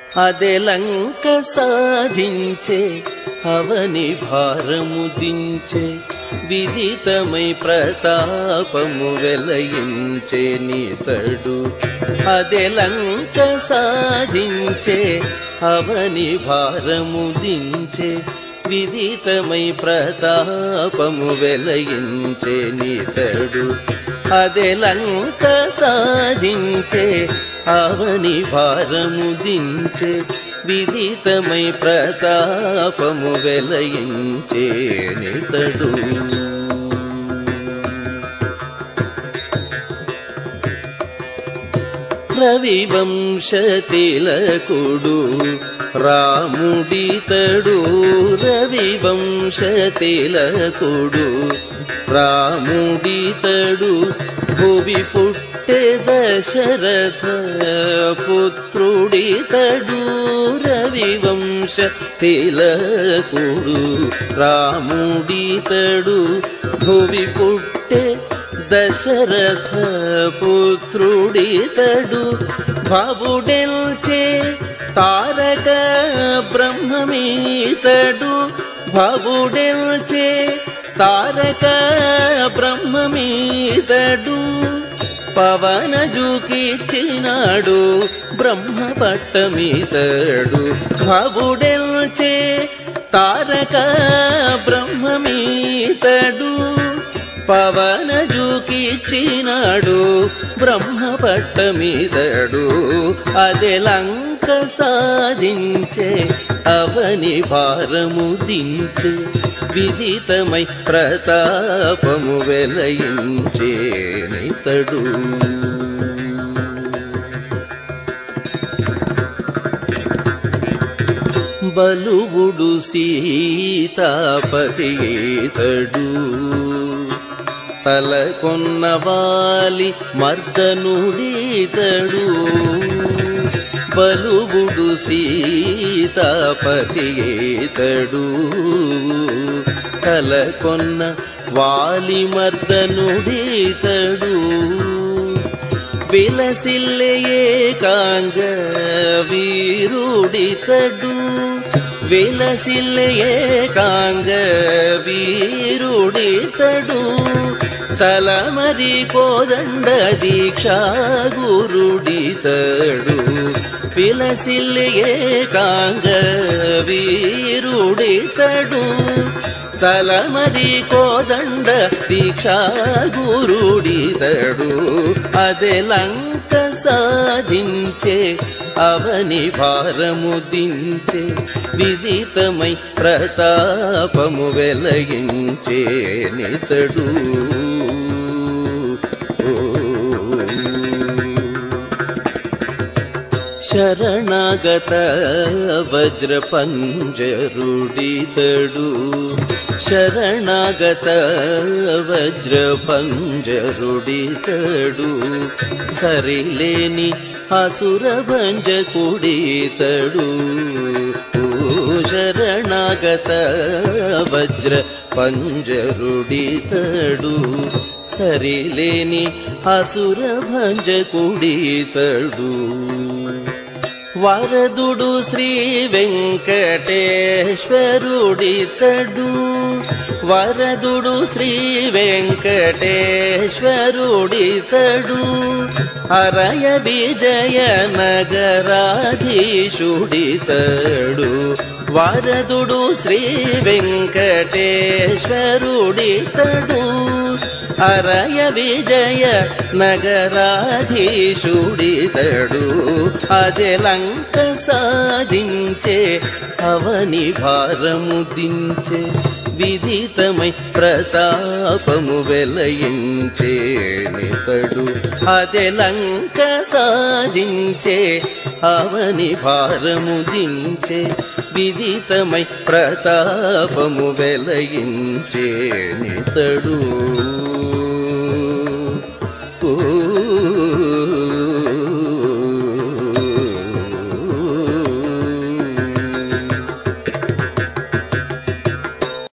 అదే లంక సాధించే అవని భారము దించే విదితమై ప్రతాపము వెలయించే నీతడు అదే లంక సాధించే అవని భారము దించే విదితమై ప్రతాపము వెలయించే నీతడు అదే లంక సాధించే అవని భారము దించే విదితమై ప్రతాపము వెలయించే నితడు రవివంశతిలకుడు రాముడితడు రవివంశతిలకుడు రాముడితడు భువి పుట్టె దశరథ పుత్రుడితడు రవివంశ తిలకుడు రాముడితడు భువి పుట్టె దశరథ పుత్రుడితడు భవుడెల్చే తారక బ్రహ్మమీతడు భవుడెల్చే తారక బ్రహ్మమీతడు పవనజుకిచ్చినాడు బ్రహ్మ పట్టమీతడు భవుడెల్చే తారక బ్రహ్మమీతడు పవనజుకిచ్చినాడు బ్రహ్మ పట్టమీదడు అదే లంక సాధించే అవని భారము దించే విదితమై ప్రతాపము వెలయించే నితడు బలువుడు సీతాపతి ఈతడు తలకొన్న వాలి మర్దనుడీతడు బలువుడు సీతాపతి ఈతడు తలకొన్న వాలి మర్దనుడీతడు విలసిల్లే ఏకాంగ వీరుడితడు విలసిల్లే ఏకాంగ వీరుడితడు చలమరి కోదండ దీక్షా గురుడితడు విలసిల్లే ఏకాంగ వీరుడితడు చలమరి కోదండ దీక్షా గురుడితడు అదే లంక సాధించే అవని భారము దించే విదితమై ప్రతాపము వెలగించే నితడు శరణాగత వజ్ర పంజరుడితడు శరణాగత వజ్ర పంజరుడితడు సరిలేని అసుర భంజకుడితడు శరణాగత వజ్ర పంజరుడితడు సరిలేని అసుర భంజకుడితడు వరదుడు శ్రీ వెంకటేశ్వరుడితడు వరదుడు శ్రీ వెంకటేశ్వరుడితడు అరయ విజయ నగరాధీశుడితడు వరదుడు శ్రీ వెంకటేశ్వరుడితడు అరయ విజయ నగరాధీశుడితడు అదే లంక సాధించే అవని భారము దించే విదితమై ప్రతాపము వెలయించే నితడు అదే లంక సాధించే అవని భారము దించే విదితమై ప్రతాపము వెలయించే నితడు